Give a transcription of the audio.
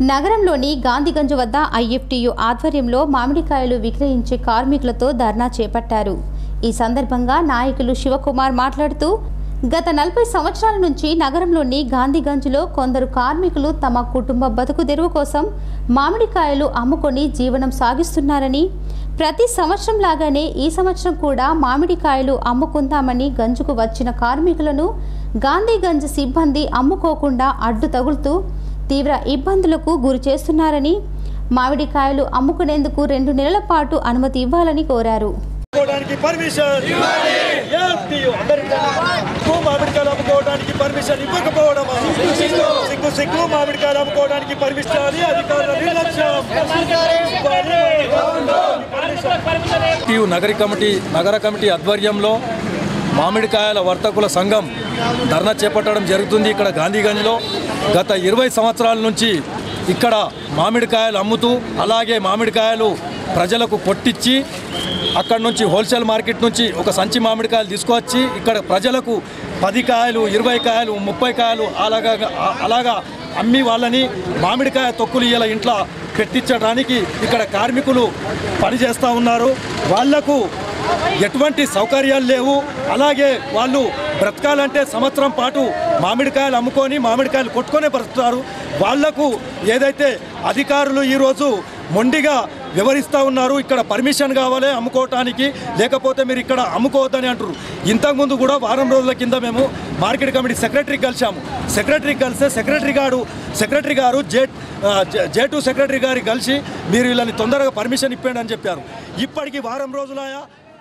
నగరంలోని గాంధీగంజ్ వద్ద ఐఎఫ్టియు ఆధ్వర్యంలో మామిడికాయలు విక్రయించే కార్మికులతో ధర్నా చేపట్టారు ఈ సందర్భంగా నాయకులు శివకుమార్ మాట్లాడుతూ గత నలభై సంవత్సరాల నుంచి నగరంలోని గాంధీగంజ్లో కొందరు కార్మికులు తమ కుటుంబ బతుకు తెరువు కోసం మామిడికాయలు అమ్ముకొని జీవనం సాగిస్తున్నారని ప్రతి సంవత్సరం లాగానే ఈ సంవత్సరం కూడా మామిడికాయలు అమ్ముకుందామని గంజుకు వచ్చిన కార్మికులను గాంధీగంజ్ సిబ్బంది అమ్ముకోకుండా అడ్డు తగులుతూ తీవ్ర ఇబ్బందులకు గురి చేస్తున్నారని మామిడికాయలు అమ్ముకునేందుకు రెండు నెలల పాటు అనుమతి ఇవ్వాలని కోరారు అమ్ముకోవడానికి పర్మిషన్ ఏఎఫ్టీయు అమెరికా సిగ్గు మామిడికాయలు అమ్ముకోవడానికి పర్మిషన్ ఇవ్వకపోవడమా సిగ్గు సిగ్గు మామిడికాయలు అమ్ముకోవడానికి పర్మిషన్ అని అధికారుల నిర్లక్ష్యం టీయు నగరి కమిటీ నగర కమిటీ ఆధ్వర్యంలో మామిడికాయల వర్తకుల సంఘం ధర్నా చేపట్టడం జరుగుతుంది ఇక్కడ గాంధీగంజ్లో గత ఇరవై సంవత్సరాల నుంచి ఇక్కడ మామిడికాయలు అమ్ముతూ అలాగే మామిడికాయలు ప్రజలకు కొట్టించి అక్కడ నుంచి హోల్సేల్ మార్కెట్ నుంచి ఒక సంచి మామిడికాయలు తీసుకొచ్చి ఇక్కడ ప్రజలకు పది కాయలు ఇరవై కాయలు ముప్పై కాయలు అలాగా అలాగా అమ్మి వాళ్ళని మామిడికాయ తొక్కులు ఇలా ఇంట్లో పెట్టించడానికి ఇక్కడ కార్మికులు పనిచేస్తూ ఉన్నారు వాళ్లకు ఎటువంటి సౌకర్యాలు లేవు అలాగే వాళ్ళు బ్రతకాలంటే సంవత్సరం పాటు మామిడికాయలు అమ్ముకొని మామిడికాయలు కొట్టుకొనే బ్రతుకుతారు వాళ్లకు ఏదైతే అధికారులు ఈరోజు మొండిగా వివరిస్తూ ఉన్నారు ఇక్కడ పర్మిషన్ కావాలి అమ్ముకోవటానికి లేకపోతే మీరు ఇక్కడ అమ్ముకోవద్దని అంటారు ఇంతకుముందు కూడా వారం రోజుల కింద మేము మార్కెట్ కమిటీ సెక్రటరీకి కలిసాము సెక్రటరీకి కలిస్తే సెక్రటరీ గారు సెక్రటరీ గారు జే జే టూ సెక్రటరీ గారికి కలిసి మీరు వీళ్ళని తొందరగా పర్మిషన్ ఇప్పండి అని చెప్పారు ఇప్పటికి వారం రోజులాయా